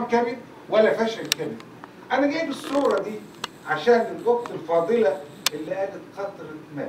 كبد ولا فشل كبد انا جايب الصوره دي عشان الاخت الفاضله اللي قالت قطره ماء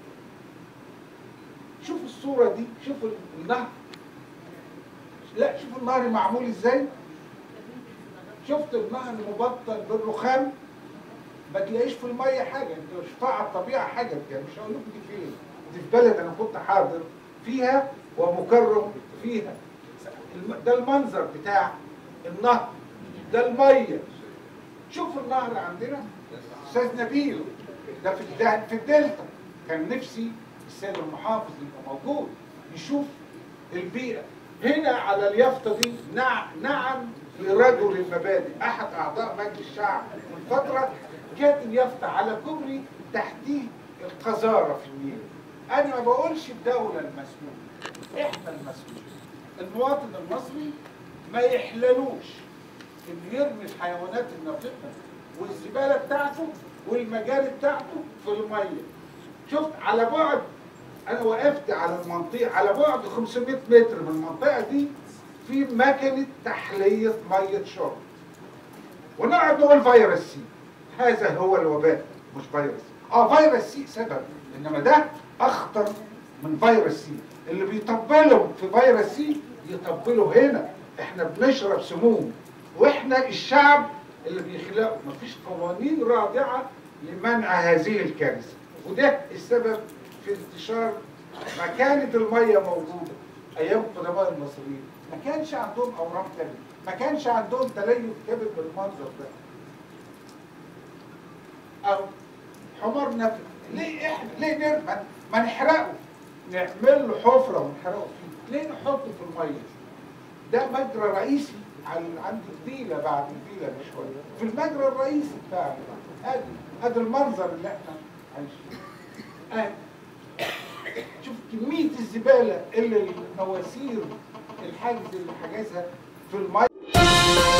شوف الصوره دي شوف النهر لا شوف النهر معمول ازاي شفت النهر مبطل بالرخام ما تلاقيش في الميه حاجه انت مش على الطبيعه حاجه يعني مش هقول لكم دي فين دي في بلد انا كنت حاضر فيها ومكرم فيها الم- ده المنظر بتاع النهر ده الميه شوف النهر عندنا استاذ نبيل ده في ده في الدلتا كان نفسي السيد المحافظ يبقى موجود يشوف البيئه هنا على اليافطه دي نعم نعم لرجل المبادئ احد اعضاء مجلس الشعب من فتره جات اليافطه على كوبري تحتيه القذاره في النيل انا ما بقولش الدوله المسؤوله احنا المسؤولين المواطن المصري ما يحللوش انه يرمي الحيوانات الناطقه والزباله بتاعته والمجاري بتاعته في الميه شفت على بعد انا وقفت على المنطقه على بعد 500 متر من المنطقه دي في مكنه تحليه ميه شرب ونقعد نقول فيروس سي هذا هو الوباء مش فيروس سي اه فيروس سي سبب انما ده اخطر من فيروس سي اللي بيطبلوا في فيروس سي يطبلوا هنا احنا بنشرب سموم واحنا الشعب اللي بيخلقوا مفيش قوانين رادعه لمنع هذه الكارثه وده السبب في انتشار ما كانت الميه موجوده ايام قدماء المصريين ما كانش عندهم اورام كبد ما كانش عندهم تليف كبد بالمنظر ده او حمار نفق ليه احنا ليه نر... ما- ما نحرقه نعمل له حفره ونحرقه فيه ليه نحطه في الميه ده مجرى رئيسي على عند الفيله بعد الفيله بشويه في المجرى الرئيسي بتاعنا ادي ادي المنظر اللي احنا عايشين ادي شوف كميه الزباله اللي المواسير الحاجز اللي حجزها في الميه